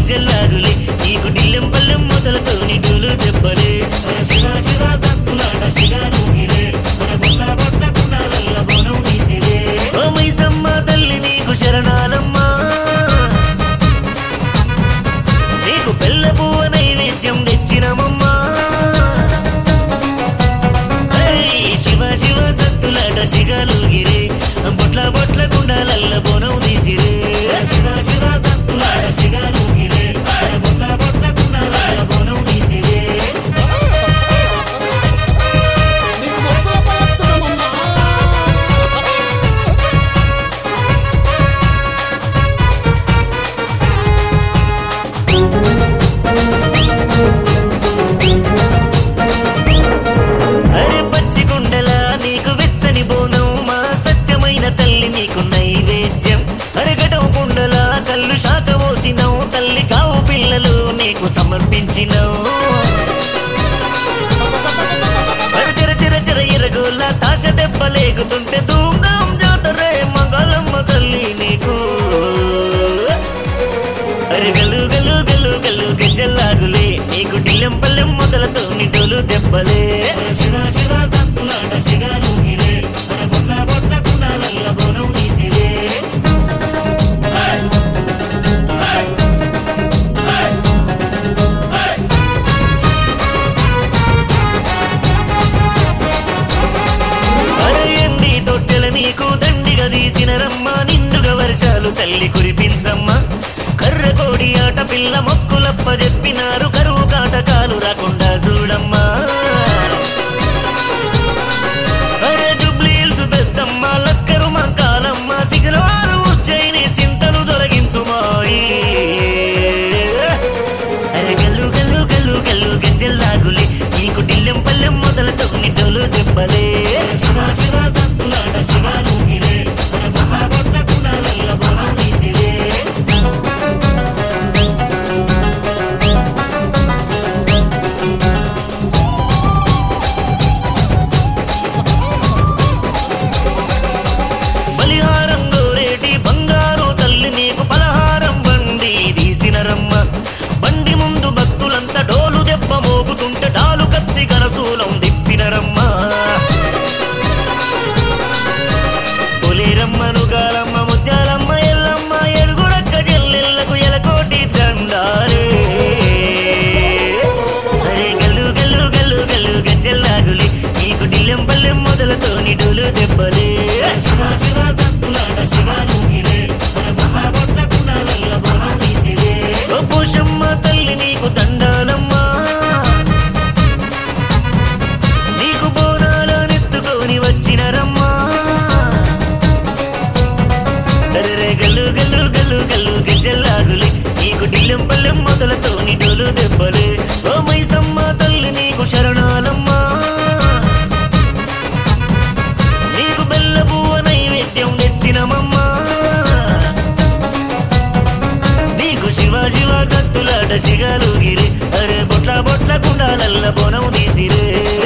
గజ్జల్లాగులే నీకు డిల్లెం పల్లెం మొదలతో నిడులు దెబ్బలే అరే శివ శివ సత్తులాట శిగాలుగిలే మన బొట్ల బొట్ల కుండాలల్ల బోనం తీసిలే ఓ మైసమ్మ తల్లి నీకు శరణాలమ్మా నీకు పెళ్ళ పువ్వ నైవేద్యం తెచ్చినమమ్మా ఏయ్ శివ శివ సత్తులాట శిగాలుగిరే బొట్ల బొట్ల కుండాలల్ల బోనం తీసిరే శివ శివ సత్తులాట శిగాలుగిరే బొట్ల బొట్ల కుండాలల్ల బోనం తీసిరే నీకు మొక్కుల పలుకుతున్నామమ్మా అరే పచ్చి కుండల నీకు వెచ్చని బోనం మా సత్యమైన తల్లి నీకు నైవేద్యం అరగటం కుండల కళ్ళు శాఖ పోసినవు తల్లి కావు పిల్లలు నీకు సమర్పించినవు అరే చెర చెర చెర ఎరగోల తాశ దెబ్బ లేకుతుంటే ధూమ్ధాం జాతరే మంగళమ్మ తల్లి నీకు అరే గల్లు గల్లు గల్లు గల్లు గజ్జల్లాగులే నీకు డిల్లెం పల్లెం మొదలతో నిడులు దెబ్బలే శివ శివ సత్తులాట శిగాలుగిలే అరే బొట్ల బొట్ల కుండాలల్ల బోనం తీసిలే అరే ఎండి తొట్టెల నీకు దండిగా తీసిన రమ్మ నిండుగా వర్షాలు తల్లి కురిపించమ్మ కర్ర కోడి ఆట పిల్ల మొక్కులప్ప చెప్పినారు కరువు కాటకాలు రాకుండా చూడమ్మా అరే జుబ్లీల్స్ పెద్దమ్మ లస్కరు మంకాలమ్మ సిగలవారు ఉజ్జయిని సింతలు తొలగించుమాయి అరే గల్లు గల్లు గల్లు గల్లు గజ్జల్లాగులే నీకు డిల్లెం పల్లెం మొదలతో నిడ్డలు దెబ్బలే శివ శివ సత్తులాట శివాలుగిలే మన బొట్ల బొట్ల కుండాలల్ల బోనం తీసిలే బలిహారం గోరేటి బంగారు తల్లి నీకు పలహారం బండి తీసిన రమ్మ బండి ముందు భక్తులంతా డోలు దెబ్బ మోగుతుంటే డాలు కత్తి కరసూలం దిప్పిన రమ్మ పులిరమ్మను గాలమ్మ ముత్యాలమ్మ ఎల్లమ్మ ఎడుగురక్క చెల్లెళ్ళకు ఎలకోటి దండాలే అరే గల్లు గల్లు గల్లు గల్లు గజ్జల్లాగులి నీకు డిల్లెం పల్లెం మొదలతో నిడులు దెబ్బలే శివ శివ సత్తులాట శివాలుగిలే బొట్ల బొట్ల కుండాలల్ల బోనం తీసిలే ఓ పోషమ్మ తల్లి నీకు దండాలమ్మా నీకు బోనాల నెత్తుకొని వచ్చిన రమ్మా అరెరే గల్లు గల్లు గల్లు గల్లు గజ్జల్లాగులే నీకు డిల్లెం పల్లెం మొదలతో నిడులు దెబ్బలే ఓ మైసమ్మ తల్లి నీకు శరణాలమ్మా నీకు బెల్ల పువ్వ నైవేద్యం తెచ్చినమమ్మా నీకు శివ శివ సత్తులాట శిగాలుగిరి అరే బొట్ల బొట్ల కుండాలల్ల బోనం తీసిరే